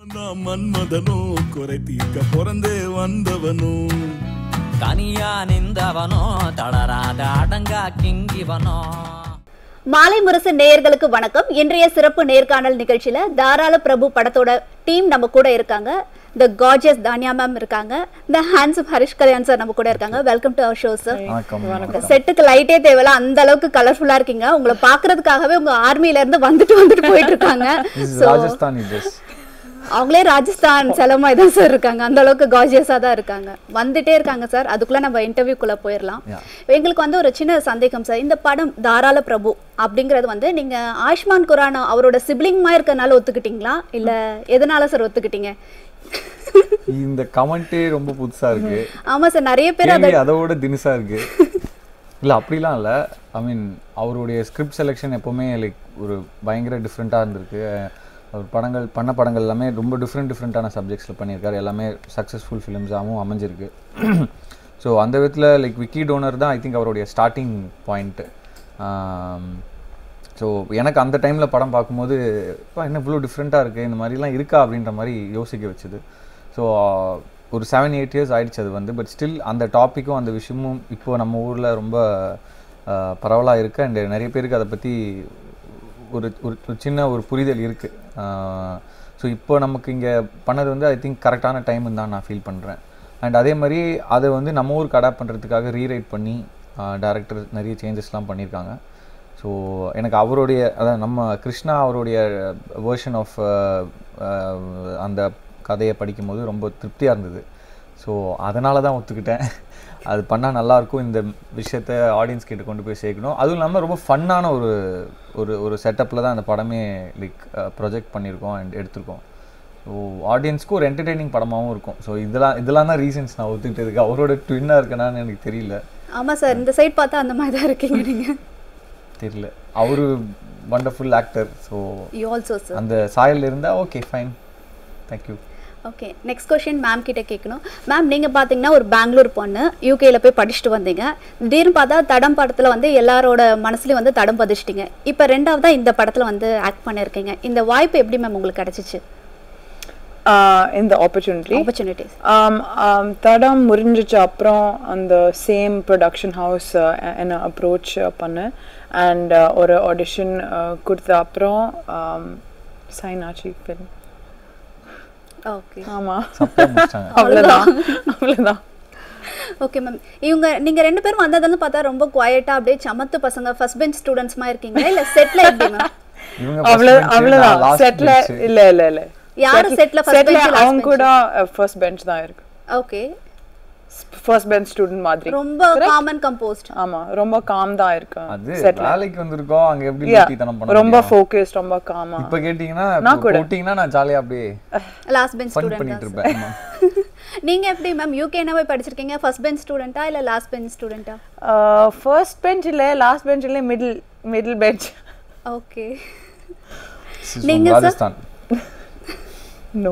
நான் மன்மதனோ குறை தீர்க்க பிறந்தே வந்தவனோ தனியா நின்றவனோ தளராத அடங்கா கிங்கிவனோ மாலை முரசு நேயர்களுக்கு வணக்கம் இன்றைய சிறப்பு நேர்காணல் நிகழ்ச்சியில தாராள பிரபு படத்தோட டீம் நம்ம கூட இருக்காங்க த கார்ஜியஸ் தானியா மேம் இருக்காங்க the handsome Harish Kalyan sir நம்ம கூட இருக்காங்க welcome to our show sir வணக்கம் செட்டுக்கு லைட்டே தேவையில்ல அந்த அளவுக்கு கலர்ஃபுல்லா இருக்கீங்க உங்களை பாக்குறதுக்காகவே உங்க ஆர்மில இருந்து வந்துட்டு வந்துட்டு போயிட்டு இருக்காங்க This is So, Rajasthani dress அவங்களே ராஜஸ்தான் செலமாய் தான் சார் இருக்காங்க அந்த அளவுக்கு கார்ஜியஸா தான் இருக்காங்க வந்துட்டே இருக்காங்க சார் அதுக்குள்ள நம்ம இன்டர்வியூக்குள்ள போயிடலாம் Yeah. எங்களுக்கு வந்து ஒரு சின்ன சந்தேகம் சார் இந்த படம் தாராள பிரபு அப்படிங்கிறது வந்து நீங்க ஆயுஷ்மான் குரானா அவரோட சிப்ளிங்மா இருக்கனால ஒத்துக்கிட்டீங்களா இல்ல எதனால சார் ஒத்துக்கிட்டீங்க இந்த கமெண்ட்டே ரொம்ப புதுசா இருக்கு ஆமா சார் நிறைய பேர் அதை கேள்வி அதோட தினுசா இருக்கு இல்ல அப்படிலாம் இல்ல ஐ மீன் அவருடைய ஸ்கிரிப்ட் செலெக்ஷன் எப்பவுமே லைக் ஒரு பயங்கர டிஃப்ரெண்ட்டாக இருந்திருக்கு அவர் படங்கள் பண்ண படங்கள் எல்லாமே ரொம்ப டிஃப்ரெண்ட் டிஃப்ரெண்ட்டான சப்ஜெக்ட்ஸில் பண்ணியிருக்காரு எல்லாமே சக்ஸஸ்ஃபுல் ஃபிலிம்ஸாகவும் அமைஞ்சிருக்கு ஸோ அந்த விதத்தில் லைக் விக்கி டோனர் தான் ஐ திங்க் அவருடைய ஸ்டார்டிங் பாயிண்ட்டு ஸோ எனக்கு அந்த டைமில் படம் பார்க்கும்போது "அப்பா, என்ன இவ்வளோ டிஃப்ரெண்ட்டாக இருக்குது இந்த மாதிரிலாம் இருக்கா அப்படின்ற மாதிரி யோசிக்க வச்சுது ஸோ ஒரு செவன் எயிட் இயர்ஸ் ஆயிடுச்சு அது வந்து பட் ஸ்டில் அந்த டாப்பிக்கும் அந்த விஷயமும் இப்போ நம்ம ஊரில் ரொம்ப பரவலாக இருக்குது அண்ட் நிறைய பேருக்கு அதை பற்றி ஒரு ஒரு ஒரு சின்ன ஒரு புரிதல் இருக்குது ஸோ இப்போ நமக்கு இங்கே பண்ணது வந்து ஐ திங்க் கரெக்டான டைம்னு தான் நான் ஃபீல் பண்ணுறேன் அண்ட் அதே மாதிரி அதை வந்து நம்ம ஊருக்கு அடாப்ட் பண்ணுறதுக்காக ரீரைட் பண்ணி டேரக்டர் நிறைய சேஞ்சஸ்லாம் பண்ணியிருக்காங்க ஸோ எனக்கு அவருடைய அதான் நம்ம கிருஷ்ணா அவருடைய வேர்ஷன் ஆஃப் அந்த கதையை படிக்கும்போது ரொம்ப திருப்தியாக இருந்தது ஸோ அதனால தான் ஒத்துக்கிட்டேன் அது பண்ணால் நல்லாயிருக்கும் இந்த விஷயத்த ஆடியன்ஸ் கிட்ட கொண்டு போய் சேர்க்கணும் அதுவும் இல்லாமல் ரொம்ப ஃபன்னான ஒரு ஒரு ஒரு செட்டப்பில் தான் அந்த படமே லைக் ப்ரொஜெக்ட் பண்ணியிருக்கோம் அண்ட் எடுத்திருக்கோம் ஸோ ஆடியன்ஸ்க்கு ஒரு என்டர்டெய்னிங் படமாகவும் இருக்கும் ஸோ இதெல்லாம் இதெல்லாம் தான் ரீசன்ஸ் நான் ஒத்துக்கிட்டதுக்கு அவரோட ட்வின்னாக இருக்கனான்னு எனக்கு தெரியல ஆமா சார் இந்த சைட் பார்த்தா அந்த மாதிரி தான் இருக்கீங்க நீங்க தெரியல அவரு wonderful actor so you also sir அந்த சாயல் இருந்தால் okay fine thank you okay next question ma'am கிட்ட கேட்கணும் மேம் நீங்க பாத்தீங்கன்னா ஒரு பெங்களூர் பொண்ணு யூகேல போய் படிச்சுட்டு வந்தீங்க திடீர்னு பார்த்தா தடம் படத்துல வந்து எல்லாரோட மனசுலயும் வந்து தடம் பதிச்சிட்டீங்க இப்போ ரெண்டாவதா இந்த படத்துல வந்து ஆக்ட் பண்ணிருக்கீங்க இந்த வாய்ப்பு எப்படி மேம் உங்களுக்கு கிடைச்சிச்சு uh, in the opportunity. Opportunities Um, um, Thadam முடிஞ்சிச்சு அப்புறம் அந்த சேம் ப்ரொடக்ஷன் ஹவுஸ் என்ன அப்ரோச் பண்ணேன் அண்ட் ஒரு ஆடிஷன் கொடுத்த அப்புறம் சைன் ஆச்சு ஃபிலிம் ஓகே ஆமாம் சப்ளை முடிச்சிட்டாங்க அவ்வளோதான் அவ்வளோதான் ஓகே மேம் இவங்க நீங்க ரெண்டு பேரும் வந்ததுன்னு பார்த்தா ரொம்ப குவாய்ட்டா அப்படியே சமத்து பசங்க ஃபர்ஸ்ட் பெஞ்ச் ஸ்டூடெண்ட்ஸ் மாதிரி இருக்கீங்க இல்ல செட்ல எப்படி மேம் இவங்க அவ்வளோ first bench, நான் அவ்வளோதான் last செட்டில் bench. இல்லை இல்லை இல்லை யாரு setல first bench, last அவங்க bench? கூட ஃபர்ஸ்ட் பெஞ்ச் தான் இருக்கு ஓகே ஃபர்ஸ்ட் பெஞ்ச் ஸ்டூடெண்ட் மாதிரி ரொம்ப காமன் கம்போஸ்ட் ஆமா ரொம்ப காம் தான் இருக்கு அது செட்ல வேலைக்கு வந்திருக்கோம் அங்க எப்படி Yeah, லூட்டித்தனம் பண்ண ரொம்ப முடியும்? ஃபோக்கஸ்ட் ரொம்ப காமா இப்ப கேட்டீங்கன்னா நான் இப்ப கூட. போட்டீங்கன்னா நான் ஜாலியா அப்படியே லாஸ்ட் பெஞ்ச் ஃபன் ஸ்டூடெண்ட் பண்ணிட்டு இருப்பேன் ஆமா. நீங்க எப்படி மேம் யூகே என்ன போய் படிச்சிருக்கீங்க ஃபர்ஸ்ட் பெஞ்ச் ஸ்டூடெண்டா இல்ல லாஸ்ட் பெஞ்ச் ஸ்டூடெண்டா ஃபர்ஸ்ட் பெஞ்ச் இல்ல லாஸ்ட் பெஞ்ச் இல்ல middle middle bench okay This is from நீங்க sir? ராஜஸ்தான் நோ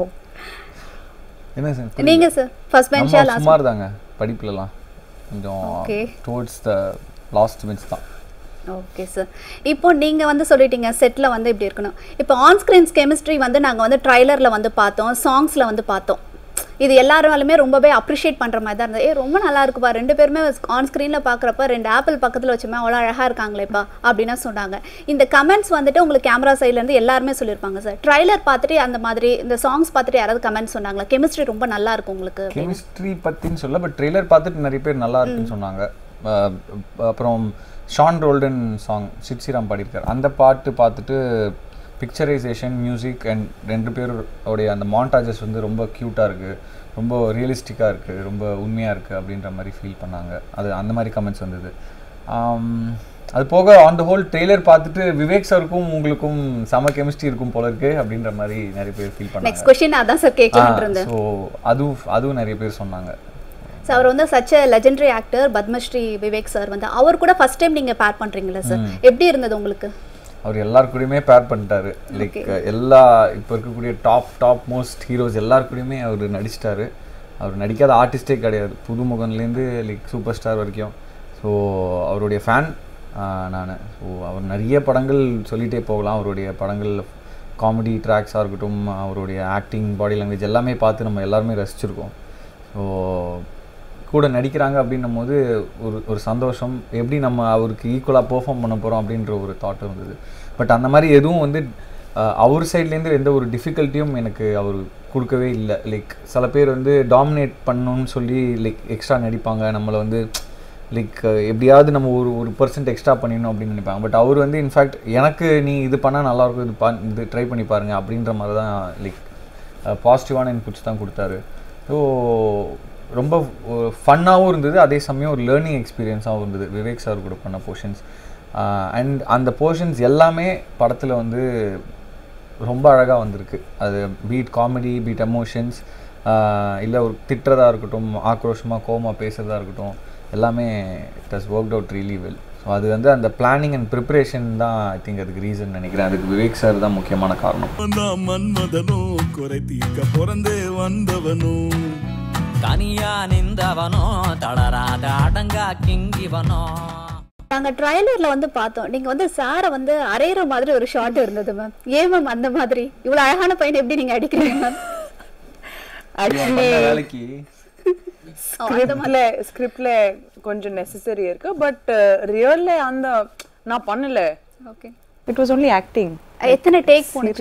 என்ன சார் நீங்க சார் ஃபர்ஸ்ட் பெஞ்சா நம்ம லாஸ்ட் சுமார் தாங்க படிப்புலலாம் கொஞ்சம் Okay. Towards the last bench தான் ஓகே சார் இப்போ நீங்க வந்து சொல்லிட்டீங்க செட்ல வந்து இப்படி இருக்கணும் இப்போ ஆன் ஸ்கிரீன்ஸ் கெமிஸ்ட்ரி வந்து நாங்க வந்து ட்ரைலர்ல வந்து பார்த்தோம் சாங்ஸ்ல வந்து பார்த்தோம் இது எல்லாராலுமே ரொம்பவே அப்ரிஷியேட் பண்ற மாதிரி தான் இருந்தது ஏ ரொம்ப நல்லா இருக்குப்பா ரெண்டு பேருமே ஆன் ஸ்க்ரீனில் பார்க்குறப்ப ரெண்டு ஆப்பிள் பக்கத்தில் வச்சுமே அவ்வளோ அழகா இருக்காங்களேப்பா அப்படின்னா சொன்னாங்க இந்த கமெண்ட்ஸ் வந்துட்டு உங்களுக்கு கேமரா சைட்லேருந்து எல்லாருமே சொல்லியிருப்பாங்க சார் ட்ரைலர் பார்த்துட்டு அந்த மாதிரி இந்த சாங்ஸ் பார்த்துட்டு யாராவது கமெண்ட் சொன்னாங்களா கெமிஸ்ட்ரி ரொம்ப நல்லா இருக்கும் உங்களுக்கு கெமிஸ்ட்ரி பத்தின்னு சொல்ல பட் ட்ரெய்லர் பார்த்துட்டு நிறைய பேர் நல்லா இருக்குன்னு சொன்னாங்க அஹ் அப்புறம் ஷான் ரோல்டன் சாங் சிட்சிராம் பாடியிருக்கார் அந்த பாட்டு பார்த்துட்டு பிக்சரைசேஷன் மியூசிக் அண்ட் ரெண்டு பேருடைய அந்த மாண்டாஜஸ் வந்து ரொம்ப க்யூட்டாக இருக்குது ரொம்ப ரியலிஸ்டிக்காக இருக்குது ரொம்ப உண்மையாக இருக்குது அப்படின்ற மாதிரி ஃபீல் பண்ணாங்க அது அந்த மாதிரி கமெண்ட்ஸ் வந்தது ஆம், அது போக ஆன் த ஹோல் ட்ரெய்லர் பார்த்துட்டு விவேக் சாருக்கும் உங்களுக்கும் செம கெமிஸ்ட்ரி இருக்கும் போல இருக்கு அப்படின்ற மாதிரி நிறைய பேர் ஃபீல் பண்ணாங்க நெக்ஸ்ட் கொஸ்டின் அதான் சார் கேட்கலான்ட்டு இருந்தேன் ஸோ அதுவும் அதுவும் நிறைய பேர் சொன்னாங்க ஸோ அவர் வந்து such a legendary actor Padmashri Vivek sir வந்து அவர் கூட ஃபர்ஸ்ட் டைம் நீங்க பேர் பண்றீங்களா சார் எப்படி இருந்தது உங்களுக்கு அவர் எல்லார் கூடயுமே பேர் பண்ணிட்டாரு லைக் எல்லா இப்போ இருக்கக்கூடிய டாப் டாப் மோஸ்ட் ஹீரோஸ் எல்லார் கூடயுமே அவர் நடிச்சிட்டாரு அவர் நடிக்காத ஆர்டிஸ்டே கிடையாது புதுமுகன்லேருந்து லைக் சூப்பர் ஸ்டார் வரைக்கும் ஸோ அவருடைய ஃபேன் நான் ஸோ அவர் நிறைய படங்கள் சொல்லிகிட்டே போகலாம் அவருடைய படங்கள் காமெடி ட்ராக்ஸாக இருக்கட்டும் அவருடைய ஆக்டிங் பாடி லாங்குவேஜ் எல்லாமே பார்த்து நம்ம எல்லாருமே ரசிச்சிருக்கோம் ஸோ கூட நடிக்கிறாங்க அப்படின்னும் போது ஒரு ஒரு சந்தோஷம் எப்படி நம்ம அவருக்கு ஈக்குவலாக பெர்ஃபார்ம் பண்ண போகிறோம் அப்படின்ற ஒரு தாட் இருந்தது பட் அந்த மாதிரி எதுவும் வந்து அஹ், அவர் சைட்லேருந்து எந்த ஒரு டிஃபிகல்ட்டியும் எனக்கு அவர் கொடுக்கவே இல்லை லைக் சில பேர் வந்து டாமினேட் பண்ணணும்னு சொல்லி லைக் எக்ஸ்ட்ரா நடிப்பாங்க நம்மளை வந்து லைக் எப்படியாவது நம்ம ஒரு ஒரு பர்சன்ட் எக்ஸ்ட்ரா பண்ணிடணும் அப்படின்னு நினைப்பாங்க பட் அவர் வந்து இன்ஃபேக்ட் எனக்கு நீ இது பண்ணால் நல்லாயிருக்கும் இது பா இது ட்ரை பண்ணி பாருங்க அப்படின்ற மாதிரி தான் லைக் பாசிட்டிவான இன்புட்ஸ் தான் கொடுத்தாரு ஸோ ரொம்ப ஃபன்னாகவும் இருந்தது அதே சமயம் ஒரு லேர்னிங் எக்ஸ்பீரியன்ஸாகவும் இருந்தது விவேக் சார் கூட பண்ண போர்ஷன்ஸ் அண்ட் அந்த போர்ஷன்ஸ் எல்லாமே படத்தில் வந்து ரொம்ப அழகாக வந்திருக்கு அது பீட் காமெடி பீட் எமோஷன்ஸ் இல்லை ஒரு திட்டுறதா இருக்கட்டும் ஆக்ரோஷமாக கோமா பேசுகிறதா இருக்கட்டும் எல்லாமே it has work out really well so அது வந்து அந்த பிளானிங் அண்ட் ப்ரிப்பரேஷன் தான் ஐ திங்க் அதுக்கு ரீசன் நினைக்கிறேன் அதுக்கு விவேக் சார் தான் முக்கியமான காரணம் நான் மன்மதனோ குறை தீர்க்க பிறந்தே வந்தவனோ தனியா நின்றவனோ தளராத அடங்கா கிங்கிவனோ நாங்க ட்ரைலர்ல வந்து பார்த்தோம் நீங்க வந்து சாரை வந்து அரையிற மாதிரி ஒரு ஷாட் இருந்தது மேம் ஏன் மேம் அந்த மாதிரி இவ்வளவு அழகான பையனை எப்படி நீங்க அடிக்கிறீங்க மேம் ஆக்சுவலி வேலைக்கு ஸ்கிரிப்ட்ல ஸ்கிரிப்ட்ல கொஞ்சம் நெசசரி இருக்கு பட் ரியல்ல அந்த நான் பண்ணல okay it was only acting எத்தனை டேக் போனுச்சு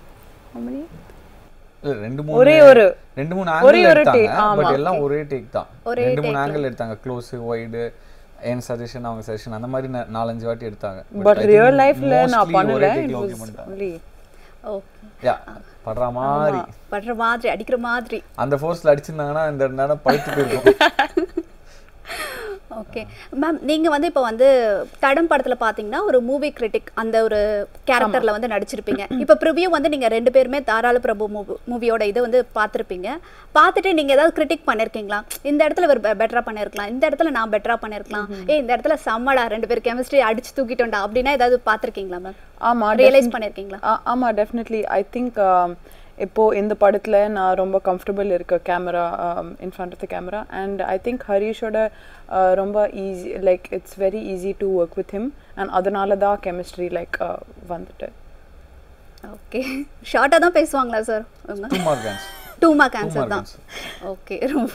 இல்ல, ரெண்டு மூணு ஒரே ஒரு ரெண்டு மூணு ஒரே ஆங்கிள் ஒரு எடுத்தாங்க take, ஆமா. பட் எல்லாம் ஒரே டேக் தான் ஒரே ரெண்டு மூணு ஆங்கிள் எடுத்தாங்க க்ளோஸ் வைடு என் சஜஷன் அவங்க சஜஷன் அந்த மாதிரி நா- நாலஞ்சு வாட்டி எடுத்தாங்க பட் I think ரியல் லைஃப்ல நான் mostly பண்ணல ஒரே இட் take ல okay வாஸ் பண்ணிட்டாங்க ஒன்லி ஓகே யா படுற மாதிரி படுற மாதிரி அடிக்கிற மாதிரி அந்த ஃபோர்ஸ்ல அடிச்சிருந்தாங்கன்னா இந்த நேரம் பழுத்து போயிருக்கும் ஓகே மேம் நீங்க வந்து இப்போ வந்து தடம் படத்துல பாத்தீங்கன்னா ஒரு மூவி கிரிட்டிக் அந்த ஒரு கேரக்டர்ல வந்து நடிச்சிருப்பீங்க இப்போ ப்ரிவியூ வந்து நீங்க ரெண்டு பேருமே தாராள பிரபு மூவியோட இதை வந்து பார்த்துருப்பீங்க பார்த்துட்டு நீங்க ஏதாவது கிரிட்டிக் பண்ணிருக்கீங்களா இந்த இடத்துல இவர் பெட்டரா பண்ணிருக்கலாம் இந்த இடத்துல நான் பெட்டரா பண்ணிருக்கலாம் ஏய் இந்த இடத்துல செம்மடா ரெண்டு பேர் கெமிஸ்ட்ரி அடிச்சு தூக்கிட்டோம்டா அப்படின்னா ஏதாவது பார்த்துருக்கீங்களா மேம் ஆமா ரியலைஸ் defin- பண்ணிருக்கீங்களா ஆ- ஆமா டெஃபினெட்லி ஐ திங்க் இப்போ இந்த படத்துல நான் ரொம்ப கம்ஃபர்டபுள் இருக்க camera in front of the camera and I think ஹரீஷோட uh, ரொம்ப easy like it's very easy to work with him and அதனால தான் கெமிஸ்ட்ரி லைக் வந்துட்டு ஓகே ஷார்ட்டாக தான் பேசுவாங்களா சார் அவங்க two mark dance two mark answer mark தான் ஓகே ரொம்ப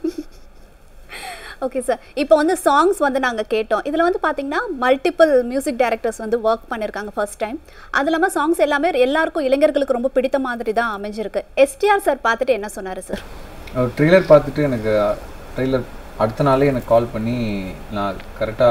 ஓகே சார் இப்போ வந்து சாங்ஸ் வந்து நாங்கள் கேட்டோம் இதில் வந்து பார்த்தீங்கன்னா மல்டிபிள் மியூசிக் டைரக்டர்ஸ் வந்து ஒர்க் பண்ணியிருக்காங்க ஃபர்ஸ்ட் டைம் அது இல்லாமல் சாங்ஸ் எல்லாமே எல்லாருக்கும் இளைஞர்களுக்கு ரொம்ப பிடித்த மாதிரி தான் அமைஞ்சிருக்கு எஸ்டிஆர் சார் பார்த்துட்டு என்ன சொன்னார் சார் ட்ரெய்லர் பார்த்துட்டு எனக்கு ட்ரெய்லர் அடுத்த நாளே எனக்கு கால் பண்ணி நான்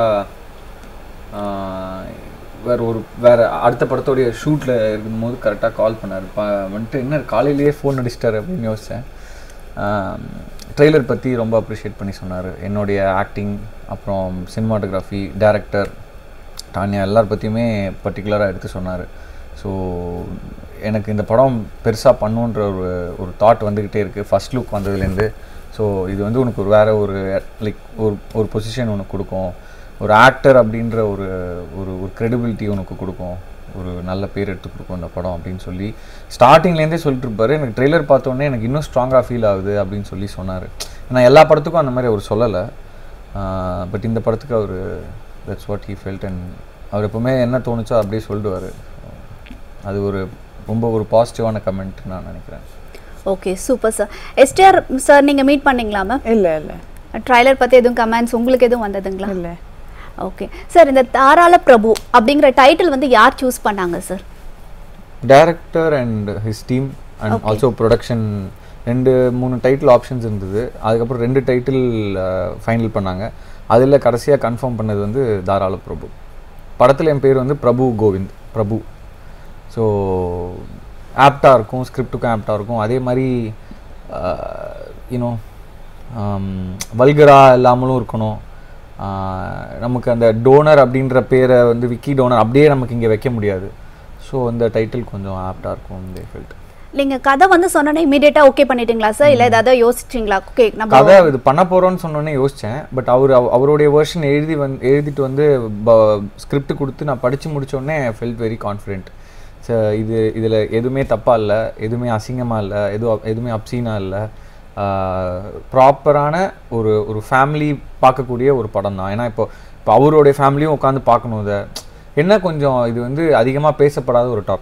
கரெக்டாக வேற ஒரு வேற அடுத்த படத்தோடைய ஷூட்டில் இருக்கும்போது கரெக்டாக கால் பண்ணார் பா வந்துட்டு என்ன காலையிலேயே ஃபோன் அடிச்சிட்டாரு அப்படின்னு யோசித்தேன் ட்ரெய்லர் பற்றி ரொம்ப அப்ரிஷியேட் பண்ணி சொன்னார் என்னுடைய ஆக்டிங் அப்புறம் சினிமாட்டோகிராஃபி டேரக்டர் டானியா எல்லார் பற்றியுமே பர்டிகுலராக எடுத்து சொன்னார் ஸோ எனக்கு இந்த படம் பெருசாக பண்ணுன்ற ஒரு ஒரு தாட் வந்துக்கிட்டே இருக்குது ஃபர்ஸ்ட் லுக் வந்ததுலேருந்து ஸோ இது வந்து உனக்கு ஒரு வேறு ஒரு லைக் ஒரு ஒரு பொசிஷன் உனக்கு கொடுக்கும் ஒரு ஆக்டர் அப்படின்ற ஒரு ஒரு ஒரு credibility உனக்கு கொடுக்கும் ஒரு நல்ல பேர் எடுத்து கொடுக்கும் இந்த படம் அப்படின்னு சொல்லி ஸ்டார்டிங்லேருந்தே சொல்லிட்டு இருப்பாரு எனக்கு ட்ரெய்லர் பார்த்தோன்னே எனக்கு இன்னும் ஸ்ட்ராங்காக ஃபீல் ஆகுது அப்படின்னு சொல்லி சொன்னார் நான் எல்லா படத்துக்கும் அந்த மாதிரி அவர் சொல்லலை பட் இந்த படத்துக்கு அவர் that's what he felt and அவர் எப்பவுமே என்ன தோணுச்சோ அப்படியே சொல்லிடுவார் அது ஒரு ரொம்ப ஒரு பாசிட்டிவான கமெண்ட் நான் நினைக்கிறேன் okay super sir STR sir நீங்கள் மீட் பண்ணீங்களா மேம் இல்ல இல்ல ட்ரைலர் பற்றி எதுவும் கமெண்ட்ஸ் உங்களுக்கு எதுவும் வந்ததுங்களா இல்ல ஓகே சார் இந்த தாராள பிரபு அப்படிங்கிற டைட்டில் வந்து யார் சூஸ் பண்ணாங்க sir director and his team and also production ரெண்டு மூணு டைட்டில் ஆப்ஷன்ஸ் இருந்தது அதுக்கப்புறம் ரெண்டு டைட்டில் ஃபைனல் பண்ணாங்க அதில் கடைசியாக கன்ஃபார்ம் பண்ணது வந்து தாராள பிரபு படத்தில் என் பேர் வந்து பிரபு கோவிந்த் பிரபு ஸோ ஆப்டாக இருக்கும் ஸ்கிரிப்டுக்கும் ஆப்டாக இருக்கும் அதே மாதிரி யூனோ வல்கராக இல்லாமலும் இருக்கணும் ஆஹ் நமக்கு அந்த டோனர் அப்படின்ற பேரை வந்து விக்கி டோனர் அப்படியே நமக்கு இங்கே வைக்க முடியாது ஸோ இந்த டைட்டில் கொஞ்சம் ஆப்டாக இருக்கும் தே ஃபெல்ட் நீங்கள் கதை வந்து சொன்னோன்னே இமீடியட்டாக ஓகே பண்ணிட்டீங்களா சார் இல்லை ஏதாவது யோசிச்சிங்களா ஓகே நம்ம கதை இது பண்ண போகிறோன்னு சொன்னோன்னே யோசித்தேன் பட் அவர் அவ- அவருடைய வெர்ஷன் எழுதி வந்து எழுதிட்டு வந்து ஸ்கிரிப்ட் கொடுத்து நான் படித்து முடிச்சோடனே ஃபெல்ட் வெரி கான்ஃபிடென்ட் ஸோ இது இதில் எதுவுமே தப்பாக இல்லை எதுவுமே அசிங்கமாக இல்லை எதுவும் எதுவுமே அப்சீனாக இல்லை ப்ராப்பரான ஒரு ஒரு ஃபேமிலி பார்க்கக்கூடிய ஒரு படம் தான் ஏன்னா இப்போ இப்போ அவருடைய ஃபேமிலியும் உட்காந்து பார்க்கணும் இதை என்ன கொஞ்சம் இது வந்து அதிகமாக பேசப்படாத ஒரு டாபிக்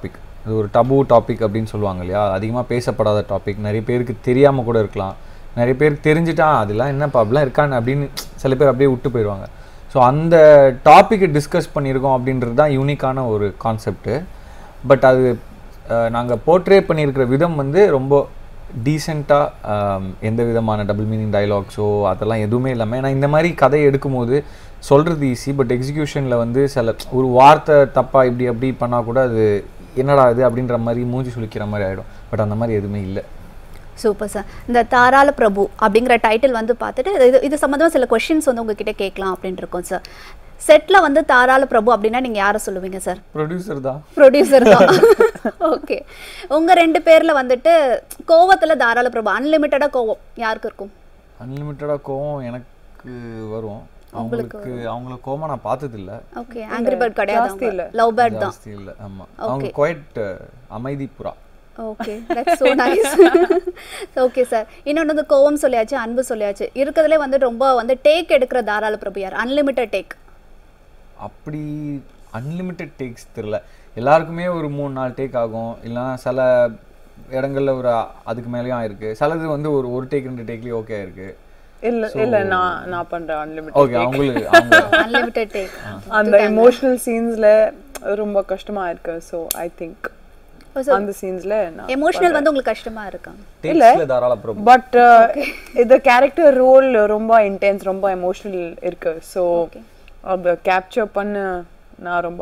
அது ஒரு டபு டாபிக் அப்படின்னு சொல்லுவாங்க இல்லையா அதிகமாக பேசப்படாத டாபிக் நிறைய பேருக்கு தெரியாமல் கூட இருக்கலாம் நிறைய பேருக்கு தெரிஞ்சுட்டா அதெல்லாம் என்னப்பா அப்படிலாம் இருக்கான்னு அப்படின்னு சில பேர் அப்படியே விட்டு போயிடுவாங்க ஸோ அந்த டாப்பிக்கை டிஸ்கஸ் பண்ணியிருக்கோம் அப்படின்றது தான் யூனிக்கான ஒரு கான்செப்ட்டு பட் அது நாங்கள் போர்ட்ரே பண்ணியிருக்கிற விதம் வந்து ரொம்ப டீசெண்டாக எந்த விதமான டபுள் மீனிங் டைலாக்ஸோ அதெல்லாம் எதுவுமே இல்லாமல் ஏன்னா இந்த மாதிரி கதையை எடுக்கும்போது சொல்கிறது ஈஸி பட் எக்ஸிக்யூஷனில் வந்து சில ஒரு வார்த்தை தப்பாக இப்படி அப்படி பண்ணால் கூட அது என்னடா இது அப்படின்ற மாதிரி மூஞ்சி சுளிக்கிற மாதிரி ஆகிடும் பட் அந்த மாதிரி எதுவுமே இல்லை சூப்பர் சார் இந்த தாராள பிரபு அப்படிங்கிற டைட்டில் வந்து பார்த்துட்டு இது இது சம்மந்தமாக சில கொஷின்ஸ் வந்து உங்ககிட்ட கேட்கலாம் அப்படின்னு இருக்கோம் சார் செட்டில் வந்து தாராள பிரபு அப்படின்னா நீங்கள் யாரை சொல்லுவீங்க சார் ப்ரொடியூசர் தான் ப்ரொடியூசர் தான் ஓகே உங்க ரெண்டு பேர்ல வந்துட்டு கோவத்துல தாராள பிரபு அன்லிமிட்டடா கோவம் யாருக்கு இருக்கும் அன்லிமிட்டடாக கோவம் எனக்கு வரும் அவங்களுக்கு அவங்கள கோவம் நான் பார்த்ததில்ல ஓகே ஆங்கிரி பேர்ட் ஜாஸ்தி கிடையாது இல்ல. லவ் பேர்ட் தான் ஜாஸ்தி இல்லை ஆமாம் அவங்க குவைட் அமைதி புறா okay that's so nice okay sir இன்னொன்று வந்து கோவம் சொல்லியாச்சு அன்பு சொல்லியாச்சு இருக்கிறதுலே வந்து ரொம்ப வந்து டேக் எடுக்கிற தாராள பிரபு யார் அன்லிமிட்டட் டேக் அப்படி அன்லிமிட்டெட் டேக்ஸ் தெரில எல்லாருக்குமே ஒரு மூணு நாலு டேக் ஆகும் இல்லைன்னா சில இடங்கள்ல ஒரு அதுக்கு மேலேயும் ஆயிருக்கு சிலது வந்து ஒரு ஒரு டேக் ரெண்டு டேக்லேயும் ஓகே ஆயிருக்கு இல்ல இல்ல நான் நான் பண்றேன் அன்லிமிட்டட் ஓகே அவங்களுக்கு அவங்க அன்லிமிட்டட் டேக் அந்த எமோஷனல் சீன்ஸ்ல ரொம்ப கஷ்டமா இருக்கு ஸோ ஐ திங்க் அந்த சீன்ஸ்ல நான் எமோஷனல் வந்து உங்களுக்கு கஷ்டமா இருக்காங்க டேக்ஸில் தாராள பிரபு பட் இந்த கேரக்டர் ரோல் ரொம்ப இன்டென்ஸ் ரொம்ப எமோஷனல் இருக்கு ஸோ அதை கேப்சர் பண்ண நான் ரொம்ப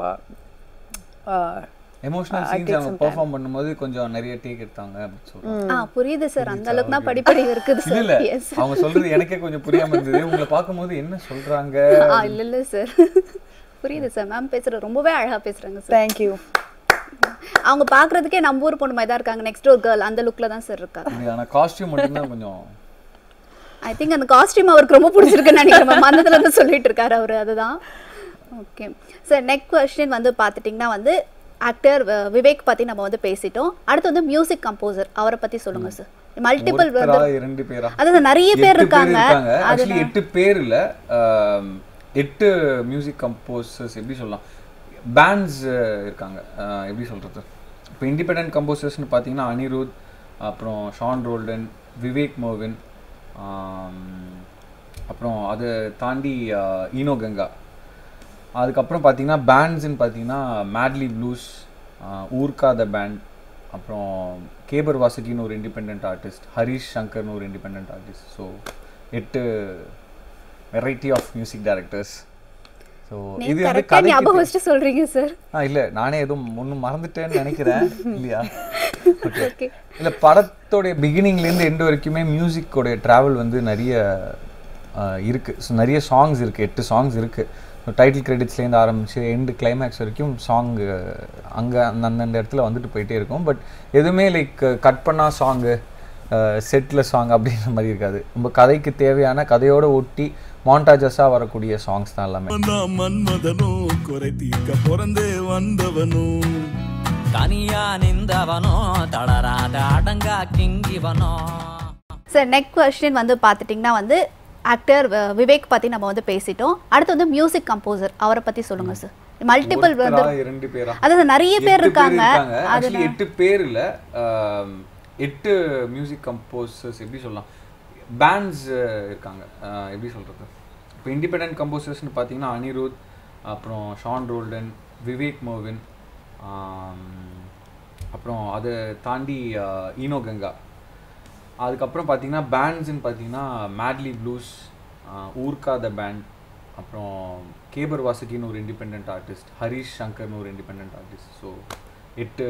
uh, எமோஷனல் சீன்ஸ் அவங்க பெர்ஃபார்ம் பண்ணும்போது கொஞ்சம் நிறைய டேக் எடுத்தாங்க அப்படின்னு சொல்லுவாங்க ஆ புரியுது சார் அந்த அளவுக்கு தான் படிப்படி இருக்குது இல்ல சார் இல்ல எஸ் அவங்க சொல்றது எனக்கே கொஞ்சம் புரியாம இருந்தது உங்களை பார்க்கும்போது என்ன சொல்றாங்க ஆ இல்ல இல்ல சார் புரியுது சார் மேம் பேசுறது ரொம்பவே அழகா பேசுறாங்க சார் thank you அவங்க பாக்குறதுக்கே நம்ம ஊர் பொண்ணு மாதிரி தான் இருக்காங்க நெக்ஸ்ட் ஒரு கேர்ள் அந்த லுக்ல தான் சார் இருக்காங்க இது ஆனா காஸ்டியூம் மட்டும்தான் கொஞ்சம் ஐ திங்க் அந்த காஸ்டியூம் அவருக்கு ரொம்ப பிடிச்சிருக்குன்னு நினைக்கிறேன் மேம் அந்த இருந்து சொல்லிட்டு இருக்காரு அவர் அதுதான் ஓகே சார் நெக்ஸ்ட் கொஸ்டின் வந்து பார்த்துட்டிங்கன்னா வந்து ஆக்டர் விவேக் பத்தி நம்ம வந்து பேசிட்டோம் அடுத்து வந்து மியூசிக் கம்போசர் அவரை பத்தி சொல்லுங்க சார் மல்டிபிள் ஒருத்தரா இரண்டு பேரா அதாவது நிறைய பேர் எட்டு இருக்காங்க ஆக்சுவலி எட்டு பேர் இல்ல ஆம், எட்டு மியூசிக் கம்போசர்ஸ் எப்படி சொல்லலாம் பேண்ட்ஸ் இருக்காங்க ஆஹ், எப்படி சொல்றது இப்போ இண்டிபெண்டன்ட் கம்போசர்ஸ்னு பார்த்தீங்கன்னா அனிருத் அப்புறம் ஷான் ரோல்டன் விவேக் மோவின் ஆம், அப்புறம் அதை தாண்டி ஆஹ், ஈனோ கங்கா அதுக்கப்புறம் பார்த்தீங்கன்னா பேண்ட்ஸ்ன்னு பார்த்தீங்கன்னா Madley Blues Oorka the band அப்புறம் கேபர் வாசுகின்னு ஒரு இண்டிபெண்ட் ஆர்டிஸ்ட் ஹரிஷ் சங்கர்னு ஒரு இண்டிபெண்ட் ஆர்டிஸ்ட் ஸோ எட்டு variety of music directors so இது நீங்க வந்து கரெக்டா ஞாபகம் கதைக்கு வச்சுட்டு சொல்றீங்க சார் ஆ இல்லை நானே எதுவும் ஒன்றும் மறந்துட்டேன்னு நினைக்கிறேன் இல்லையா ஓகே இல்லை படத்தோடைய பிகினிங்லேருந்து எண்டு வரைக்குமே மியூசிக்கோடைய ட்ராவல் வந்து நிறைய ஆஹ், இருக்கு ஸோ நிறைய சாங்ஸ் இருக்கு எட்டு சாங்ஸ் இருக்கு டைட்டில் கிரெடிட்ஸ்லேருந்து ஆரம்பிச்சு எண்டு கிளைமேக்ஸ் வரைக்கும் சாங் அங்கே அந்த அந்தந்த இடத்துல வந்துட்டு போயிட்டே இருக்கும் பட் எதுவுமே லைக் கட் பண்ணா சாங்கு செட்டில் சாங் அப்படின்ற மாதிரி இருக்காது நம்ம கதைக்கு தேவையான கதையோட ஒட்டி மாண்டாஜஸாக வரக்கூடிய சாங்ஸ் தான் எல்லாமே வந்தான் மன்மதனும் குறை தீர்க்க பிறந்தே வந்தவனும் தனியா நின்றவனோ தளராத அடங்கா கிங்கிவனோ சார் நெக்ஸ்ட் கொஸ்டின் வந்து பார்த்துட்டிங்கன்னா வந்து ஆக்டர் விவேக் பத்தி நம்ம வந்து பேசிட்டோம் அடுத்து வந்து மியூசிக் கம்போசர் அவரை பத்தி சொல்லுங்க சார் மல்டிபிள் வந்து ஒருத்தரா, இரண்டு பேரா அதாவது நிறைய பேர் எட்டு இருக்காங்க ஆக்சுவலி எட்டு பேர் இல்ல ஆம், எட்டு மியூசிக் கம்போசர்ஸ் எப்படி சொல்லலாம் பேண்ட்ஸ் இருக்காங்க ஆஹ், எப்படி சொல்றது இப்போ இண்டிபெண்டன்ட் கம்போசர்ஸ்னு பார்த்தீங்கன்னா அனிருத் அப்புறம் ஷான் ரோல்டன் விவேக் மோவின் ஆம், அப்புறம் அதை தாண்டி ஆஹ், ஈனோ கங்கா அதுக்கப்புறம் பார்த்தீங்கன்னா பேண்ட்ஸ்ன்னு பார்த்தீங்கன்னா Madley Blues Oorka the band அப்புறம் கேபர் வாசுகின்னு ஒரு இண்டிபெண்ட் ஆர்டிஸ்ட் ஹரிஷ் சங்கர்னு ஒரு இண்டிபெண்ட் ஆர்டிஸ்ட் ஸோ எட்டு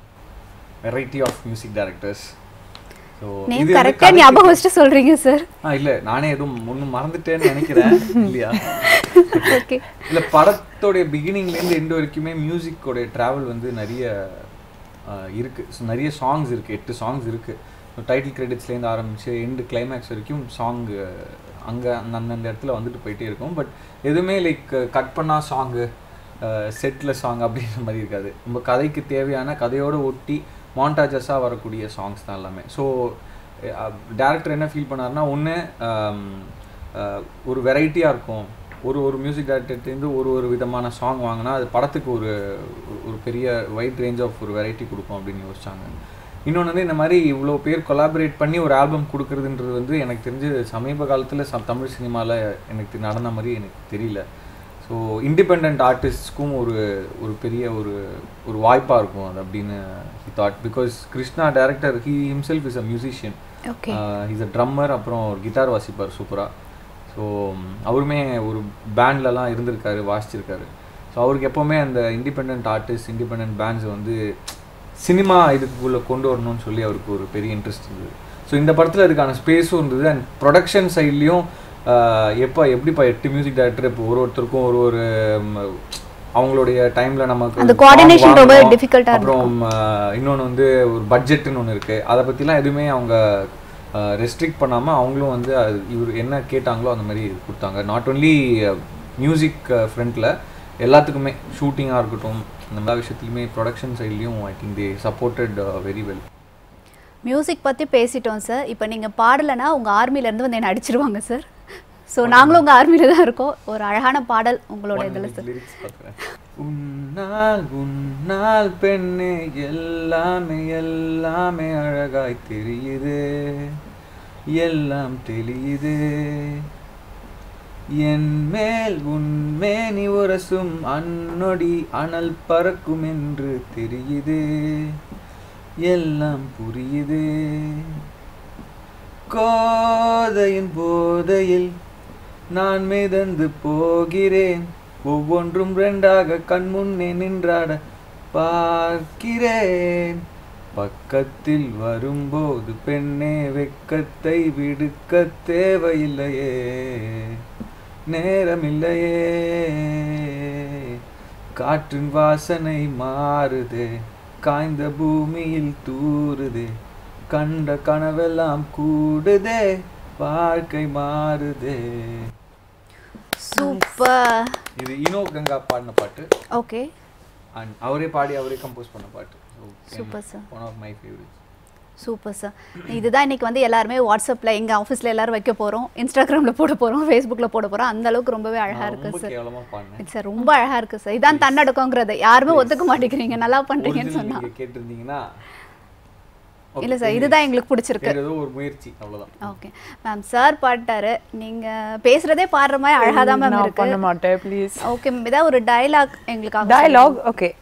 variety of music directors so name கரெக்டா ஞாபகம் வச்சுட்டு சொல்றீங்க சார் ஆ இல்லை நானே எதுவும் ஒன்றும் மறந்துட்டேன்னு நினைக்கிறேன் இல்லையா ஓகே இல்லை படத்தோடைய பிகினிங்லேருந்து எண்டு வரைக்குமே மியூசிக்கோடைய ட்ராவல் வந்து நிறைய ஆஹ், இருக்கு ஸோ நிறைய சாங்ஸ் இருக்கு எட்டு சாங்ஸ் இருக்கு ஸோ டைட்டில் கிரெடிட்ஸ்லேருந்து ஆரம்பிச்சு எண்டு கிளைமேக்ஸ் வரைக்கும் சாங் அங்கே அந்த அந்தந்த இடத்துல வந்துட்டு போயிட்டே இருக்கும் பட் எதுவுமே லைக் கட் பண்ணா சாங்கு செட்டில் சாங் அப்படின்ற மாதிரி இருக்காது நம்ம கதைக்கு தேவையான கதையோட ஒட்டி மாண்டாஜஸாக வரக்கூடிய சாங்ஸ் தான் எல்லாமே ஸோ டேரக்டர் என்ன ஃபீல் பண்ணாருன்னா ஒன்று ஒரு வெரைட்டியாக இருக்கும் ஒரு ஒரு மியூசிக் டேரக்டர்லேருந்து ஒரு ஒரு விதமான சாங் வாங்கினா அது படத்துக்கு ஒரு ஒரு பெரிய வைட் ரேஞ்ச் ஆஃப் ஒரு வெரைட்டி கொடுக்கும் அப்படின்னு யோசிச்சாங்க இன்னொன்று வந்து இந்த மாதிரி இவ்வளோ பேர் கொலாபரேட் பண்ணி ஒரு ஆல்பம் கொடுக்குறதுன்றது வந்து எனக்கு தெரிஞ்சு சமீப காலத்தில் ச தமிழ் சினிமாவில் எனக்கு தெ- நடந்த மாதிரி எனக்கு தெரியல ஸோ இண்டிபெண்ட் ஆர்டிஸ்ட்க்கும் ஒரு ஒரு பெரிய ஒரு ஒரு வாய்ப்பாக இருக்கும் அது அப்படின்னு he thought because Krishna director he himself is a musician okay is a drummer அப்புறம் ஒரு கிட்டார் வாசிப்பார் சூப்பராக ஸோ அவருமே ஒரு பேண்ட்லலாம் இருந்திருக்காரு வாசிச்சிருக்காரு ஸோ அவருக்கு எப்போவுமே அந்த இண்டிபெண்ட் ஆர்டிஸ்ட் இண்டிபெண்ட் பேண்ட்ஸ் வந்து சினிமா இதுக்குள்ளே கொண்டு வரணும்னு சொல்லி அவருக்கு ஒரு பெரிய இன்ட்ரெஸ்ட் இருந்தது ஸோ இந்த படத்தில் இதுக்கான ஸ்பேஸும் இருந்தது அண்ட் ப்ரொடக்ஷன் சைட்லேயும் எப்போ எப்படிப்பா எட்டு மியூசிக் டைரக்டர் இப்போ ஒரு ஒருத்தருக்கும் ஒரு ஒரு ம், அவங்களுடைய டைமில் நமக்கு அந்த song coordination ரொம்ப வாங்கணும். difficult ஆ இருக்கும். அப்புறம் இன்னொன்று வந்து ஒரு பட்ஜெட்டுன்னு ஒன்று இருக்குது அதை பற்றிலாம் எதுவுமே அவங்க ரெஸ்ட்ரிக்ட் பண்ணாமல் அவங்களும் வந்து அது இவர் என்ன கேட்டாங்களோ அந்த மாதிரி கொடுத்தாங்க நாட் ஒன்லி மியூசிக் ஃப்ரண்ட்டில் எல்லாத்துக்குமே ஷூட்டிங்காக இருக்கட்டும் இந்த மாதிரி விஷயத்துலையுமே ப்ரொடக்ஷன் சைட்லேயும் I think they supported very well music பற்றி பேசிட்டோம் சார் இப்போ நீங்கள் பாடலைன்னா உங்கள் ஆர்மிலேருந்து வந்து என்ன அடிச்சிருவாங்க சார் ஸோ நாங்களும் உங்கள் ஆர்மியில் தான் இருக்கோம் ஒரு அழகான பாடல் உங்களோட இதில் சார் லிரிக்ஸ் பார்க்குறேன் உன்னால் உன்னால் பெண்ணே எல்லாமே எல்லாமே அழகாய் தெரியுது எல்லாம் தெளியுது என் மேல் உன்மேனி உரசும் அன்னொடி அனல் பறக்கும் என்று தெரியுது எல்லாம் புரியுது கோதையின் போதையில் நான் மிதந்து போகிறேன் ஒவ்வொன்றும் ரெண்டாக கண் முன்னே நின்றாட பார்க்கிறேன் பக்கத்தில் வரும்போது பெண்ணே வெக்கத்தை விடுக்க தேவையில்லையே நேரமில்லையே காற்றின் வாசனை மாறுதே காய்ந்த பூமியில் தூறுதே கண்ட கனவெல்லாம் கூடுதே வாழ்க்கை மாறுதே சூப்பர் இது இனோ கங்கா பாடின பாட்டு ஓகே அண்ட் அவரே பாடி அவரே கம்போஸ் பண்ண பாட்டு Super, sir. One of my favourite super sir இதுதான் இன்னைக்கு வந்து எல்லாருமே வாட்ஸ்அப்பில் எங்கள் ஆஃபீஸில் எல்லாரும் வைக்க போகிறோம் இன்ஸ்டாகிராமில் போட போகிறோம் ஃபேஸ்புக்கில் போட போகிறோம் அந்த அளவுக்கு ரொம்பவே அழகாக ரொம்ப இருக்குது சார் கேவலமா பாடினேன் இது சார் ரொம்ப அழகாக இருக்குது சார் இதான் தன்னடக்கங்கிறது யாருமே ஒத்துக்க மாட்டேங்கிறீங்க நல்லா பண்ணுறீங்கன்னு Original சொன்னா நீங்க கேட்டிருந்தீங்கன்னா okay, இல்லை சார் இதுதான் எங்களுக்கு பிடிச்சிருக்கு வேற ஏதோ ஒரு முயற்சி அவ்வளவுதான் ஓகே மேம் சார் பாட்டாரு நீங்கள் பேசுகிறதே பாடுற மாதிரி அழகாக தான் மேம் நான் இருக்கு பண்ண மாட்டேன் ப்ளீஸ் ஓகே ஏதாவது ஒரு டயலாக் எங்களுக்காக டயலாக் ஓகே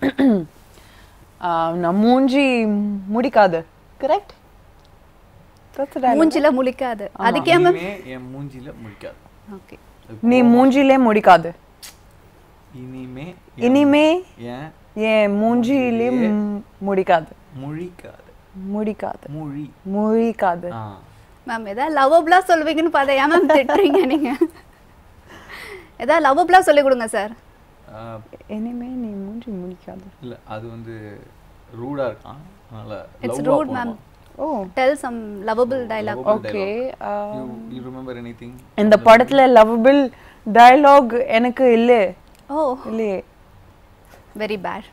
நான் மூஞ்சி முடிக்காது கரெக்ட் மூஞ்சில முழிக்காது அதுக்கே மேம் இனிமே என் மூஞ்சில முழிக்காது ஓகே நீ மூஞ்சிலே முடிக்காது இனிமே இனிமே ஏன் என் மூஞ்சிலே மு- முடிக்காது முழிக்காது முடிக்காது மொழி முழிக்காது ஆ மேம் ஏதாவது லவ்வபிளாக சொல்லுவீங்கன்னு பார்த்தா ஏன் மேம் திட்டுறீங்க நீங்கள் ஏதாவது லவ்வபிளாக சொல்லி கொடுங்க சார் ஆ, இனிமே நீ மூஞ்சி முடிக்காது இல்ல அது வந்து ரூடா இருக்கான் அதனால இட்ஸ் love-ஆ route ma'am oh tell some lovable dialogue Lovable okay dialogue. You, you remember anything? இந்த படத்துல லவபிள் டயலாக் எனக்கு இல்ல ஓ இல்லையே வெரி பேட்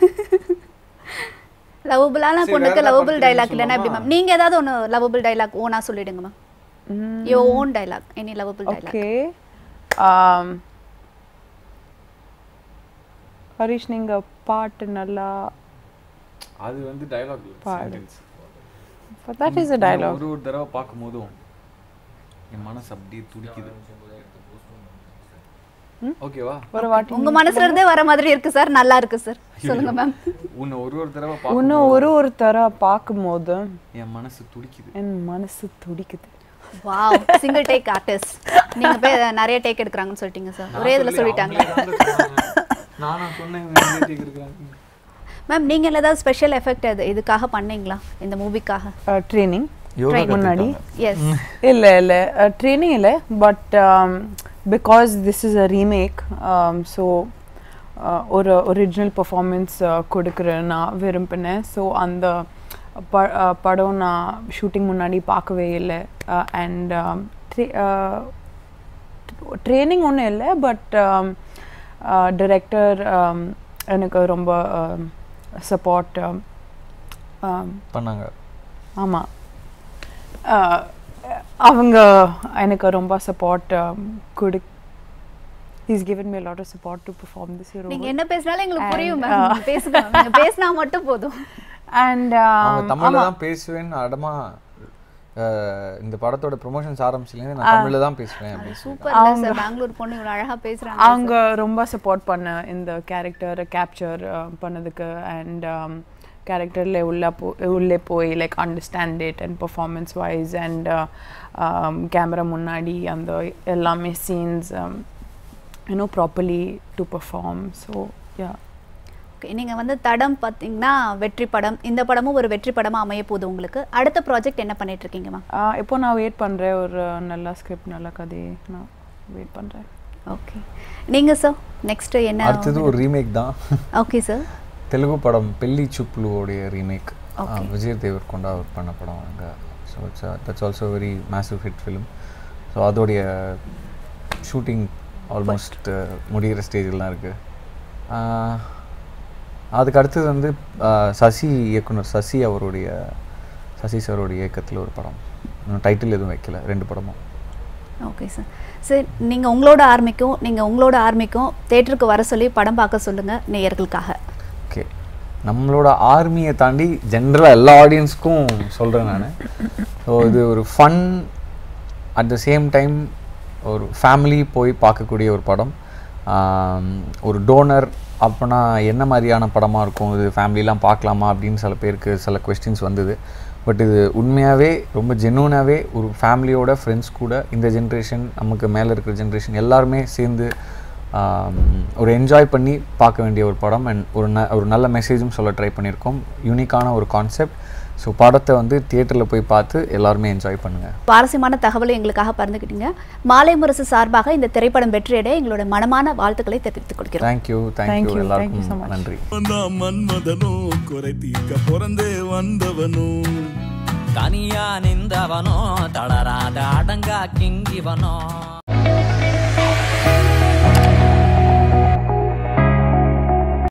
லவ்வபிளான சரி, பொண்ணுக்கு வேற ஏதாவது லவ்வபிள் படத்துல டைலாக் இல்லைன்னா எப்படி சொல்லலாமா? மேம் நீங்கள் ஏதாவது ஒன்று லவ்வபிள் டைலாக் ஓனா சொல்லிடுங்க ma'am your own dialogue any lovable dialogue okay Harish நீங்க பாட்டு நல்லா அது வந்து dialogue இல்ல, பாடு. sentence. That is a dialogue ஒரு ஒரு தடவை பார்க்கும்போதும் என் மனசு அப்படியே துடிக்குது ஓகேவா ஒரு வாட்டி உங்க மனசுல இருந்தே வர மாதிரி இருக்கு சார் நல்லா இருக்கு சார் சொல்லுங்க மேம் உன்னை ஒரு ஒரு தடவை இன்னும் பார்க்கும்போது ஒரு ஒரு தர பார்க்கும்போது என் மனசு துடிக்குது என் மனசு துடிக்குது வாவ் சிங்கிள் டேக் ஆர்டிஸ்ட் நீங்க போய் நிறைய டேக் எடுக்கறாங்கன்னு சொல்லிட்டீங்க சார் ஒரே இதுல சொல்லிட்டாங்க நானா சொன்னேன் இவங்க நிறைய take எடுக்கறாங்க. மேம் நீங்க ஏதாவது ஸ்பெஷல் எஃபெக்ட் அது இதுக்காக பண்ணீங்களா இந்த மூவிக்காக ட்ரைனிங் முன்னாடி எஸ் இல்ல இல்ல ட்ரைனிங் இல்ல but because this is a remake so ஒரு ஒரிஜினல் பர்ஃபார்மன்ஸ் கொடுக்குற நான் விரும்பினேன் ஸோ அந்த ப அஹ், படம் நான் ஷூட்டிங் முன்னாடி பார்க்கவே இல்லை அண்ட் ட்ரைனிங் ஒன்றும் இல்லை பட் டிரெக்டர் எனக்கு ரொம்ப சப்போர்ட் பண்ணாங்க ஆமாம் அவங்க எனக்கு ரொம்ப சப்போர்ட் கொடு he's given me a lot of support to perform this hero நீங்க role. என்ன பேசினாலும் எங்களுக்கு And, புரியும் uh, மேம் பேசுங்க நீங்க பேசினா மட்டும் போதும் and அவங்க um, தமிழ்ல தான் பேசுவேன்னு அடமா அஹ், இந்த படத்தோட ப்ரொமோஷன்ஸ் ஆரம்பிச்சிலேருந்து நான் தமிழ்ல தான் பேசுவேன் அப்படின்னு சொல்லி. சூப்பர் சார் பெங்களூர் பொண்ணு இவ்வளவு அழகா பேசுறாங்க அவங்க ரொம்ப சப்போர்ட் பண்ண இந்த கேரக்டரை கேப்சர் பண்ணதுக்கு அண்ட் கேரக்டரில் உள்ள போ உள்ளே போய் like understand it and performance wise and camera முன்னாடி அந்த எல்லாமே scenes you know properly to perform so yeah Okay, நீங்க வந்து தடம் பாத்தீங்கன்னா வெற்றி படம் இந்த படமும் ஒரு வெற்றி படமா அமைய போகுது உங்களுக்கு அடுத்த ப்ராஜெக்ட் என்ன பண்ணிட்டு இருக்கீங்க மேம் இப்போ நான் வெயிட் பண்ணுறேன் ஒரு நல்ல ஸ்கிரிப்ட் நல்ல கதை நான் வெயிட் பண்ணுறேன் ஓகே நீங்க சார் நெக்ஸ்ட் என்ன அடுத்தது ஒரு ரீமேக் தான் ஓகே சார் தெலுங்கு படம் பெல்லி சுப்ளுவோடைய remake Okay. Vijay Devarakonda அவர் பண்ண படம் அங்கே so it's that's also very massive hit film so அதோடைய ஷூட்டிங் ஆல்மோஸ்ட் முடிகிற ஸ்டேஜில் தான் இருக்குது அதுக்கு அடுத்தது வந்து ஆஹ், சசி இயக்குனர் சசி அவருடைய சசி சாரோடைய இயக்கத்தில் ஒரு படம் டைட்டில் எதுவும் வைக்கல ரெண்டு படமும் ஓகே சார் சார் நீங்க உங்களோட ஆர்மிக்கும் நீங்க உங்களோட ஆர்மிக்கும் தேட்டருக்கு வர சொல்லி படம் பார்க்க சொல்லுங்க நேயர்களுக்காக ஓகே நம்மளோட ஆர்மியை தாண்டி ஜென்ரலாக எல்லா ஆடியன்ஸ்க்கும் சொல்கிறேன் நான் ஸோ இது ஒரு fun at the same time ஒரு ஃபேமிலி போய் பார்க்கக்கூடிய ஒரு படம் ஆம், ஒரு டோனர் அப்போனா என்ன மாதிரியான படமாக இருக்கும் இது ஃபேமிலிலாம் பார்க்கலாமா அப்படின்னு சில பேருக்கு சில கொஸ்டின்ஸ் வந்தது பட் இது உண்மையாகவே ரொம்ப ஜென்யூனாகவே ஒரு ஃபேமிலியோட ஃப்ரெண்ட்ஸ் கூட இந்த ஜென்ரேஷன் நமக்கு மேலே இருக்கிற ஜென்ரேஷன் எல்லாருமே சேர்ந்து ஆம், ஒரு என்ஜாய் பண்ணி பார்க்க வேண்டிய ஒரு படம் அண்ட் ஒரு ந ஒரு நல்ல மெசேஜும் சொல்ல ட்ரை பண்ணியிருக்கோம் யூனிக்கான ஒரு கான்செப்ட் ஸோ படத்தை வந்து தியேட்டரில் போய் பார்த்து எல்லாருமே என்ஜாய் பண்ணுங்கள் சுவாரஸ்யமான தகவலை எங்களுக்காக பறந்துக்கிட்டீங்க மாலை முரசு சார்பாக இந்த திரைப்படம் வெற்றியடைய எங்களோட மனமான வாழ்த்துக்களை தெரிவித்துக் கொடுக்கிறோம் thank you Thank thank you you, thank you so எல்லாருக்கும் much. நன்றி நான் மன்மதனும் குறை தீர்க்க பிறந்தே வந்தவனும் தனியா நின்றவனோ தளராத அடங்கா கிங்கிவனோ